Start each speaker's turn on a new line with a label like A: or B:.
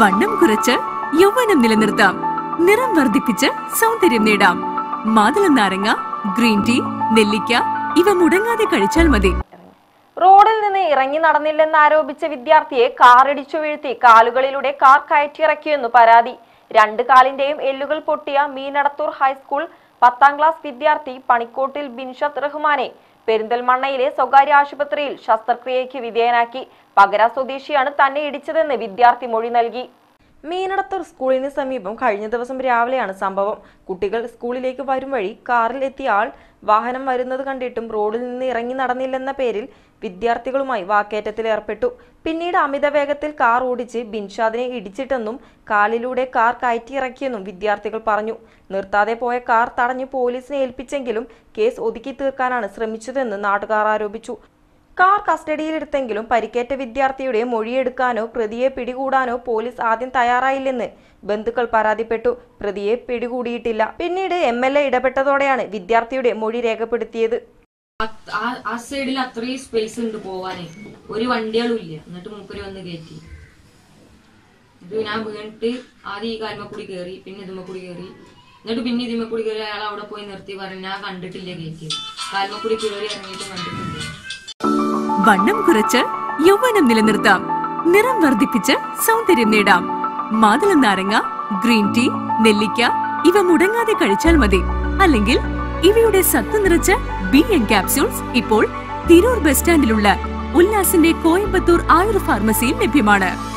A: വണ്ണം കുറച്ച് യൗവനം നിലനിർത്താം നിറം വർദ്ധിപ്പിച്ച് സൗന്ദര്യം നേടാം മാതള നാരങ്ങ ഗ്രീൻ ടീ നെല്ലിക്ക ഇവ മുടങ്ങാതെ കഴിച്ചാൽ മതി
B: റോഡിൽ നിന്ന് ഇറങ്ങി നടന്നില്ലെന്നാരോപിച്ച വിദ്യാർത്ഥിയെ കാറിടിച്ചു വീഴ്ത്തി കാലുകളിലൂടെ കാർ കയറ്റിയിറക്കിയെന്നു പരാതി രണ്ട് കാലിന്റെയും എല്ലുകൾ പൊട്ടിയ മീനടത്തൂർ ഹൈസ്കൂൾ പത്താം ക്ലാസ് വിദ്യാർത്ഥി പണിക്കോട്ടിൽ ബിൻഷത്ത് റഹ്മാനെ പെരിന്തൽമണ്ണയിലെ സ്വകാര്യ ആശുപത്രിയിൽ ശസ്ത്രക്രിയയ്ക്ക് വിധേയനാക്കി പകര സ്വദേശിയാണ് തന്നെ ഇടിച്ചതെന്ന് വിദ്യാർത്ഥി മൊഴി നൽകി മീനടത്തൂർ സ്കൂളിന് സമീപം കഴിഞ്ഞ ദിവസം രാവിലെയാണ് സംഭവം കുട്ടികൾ സ്കൂളിലേക്ക് വരും വഴി കാറിൽ എത്തിയ ആൾ വാഹനം വരുന്നത് കണ്ടിട്ടും റോഡിൽ നിന്ന് ഇറങ്ങി നടന്നില്ലെന്ന പേരിൽ വിദ്യാർത്ഥികളുമായി വാക്കേറ്റത്തിൽ ഏർപ്പെട്ടു പിന്നീട് അമിത വേഗത്തിൽ കാർ ഓടിച്ച് ബിൻഷാദിനെ ഇടിച്ചിട്ടെന്നും കാലിലൂടെ കാർ കയറ്റിയിറക്കിയെന്നും വിദ്യാർത്ഥികൾ പറഞ്ഞു നിർത്താതെ പോയ കാർ തടഞ്ഞു പോലീസിനെ ഏൽപ്പിച്ചെങ്കിലും കേസ് ഒതുക്കി തീർക്കാനാണ് ശ്രമിച്ചതെന്ന് നാട്ടുകാർ ആരോപിച്ചു കാർ കസ്റ്റഡിയിലെടുത്തെങ്കിലും പരിക്കേറ്റ വിദ്യാർത്ഥിയുടെ മൊഴിയെടുക്കാനോ പ്രതിയെ പിടികൂടാനോ പോലീസ് ആദ്യം തയ്യാറായില്ലെന്ന് ബന്ധുക്കൾ പരാതിപ്പെട്ടു പ്രതിയെ പിടികൂടിയിട്ടില്ല പിന്നീട് എം എൽ എ ഇടപെട്ടതോടെയാണ് വിദ്യാർത്ഥിയുടെ മൊഴി രേഖപ്പെടുത്തിയത്
C: അത് ആ- ആ സൈഡിൽ അത്രയും സ്പേസ് ഉണ്ട് പോവാനേ ഒരു വണ്ടികളും ഇല്ല എന്നിട്ട് മൂപ്പര് വന്ന് കയറ്റി ഇത് ഞാൻ വീണിട്ട് ആദ്യം ഈ കാൽമ കൂടി കയറി പിന്നെ ഇതുമ്മ കൂടി കയറി എന്നിട്ട് പിന്നെ ഇതിമ്മ കൂടി കയറി അയാൾ അവിടെ പോയി നിർത്തി പറഞ്ഞു ഞാൻ കണ്ടിട്ടില്ല കയറ്റി കാൽമ കൂടി കയറി ഇറങ്ങിയിട്ട് കണ്ടിട്ടില്ല
A: വണ്ണം കുറച്ച് യൗവനം നിലനിർത്താം നിറം വർദ്ധിപ്പിച്ച് സൗന്ദര്യം നേടാം മാതള നാരങ്ങ ഗ്രീൻ ടീ നെല്ലിക്ക ഇവ മുടങ്ങാതെ കഴിച്ചാൽ മതി അല്ലെങ്കിൽ ഇവയുടെ സത്ത് നിറച്ച ബി എൻ ക്യാപ്സ്യൂൾസ് ഇപ്പോൾ തിരൂർ ബസ് സ്റ്റാൻഡിലുള്ള ഉല്ലാസിന്റെ കോയമ്പത്തൂർ ആയുർ ഫാർമസിയിൽ ലഭ്യമാണ്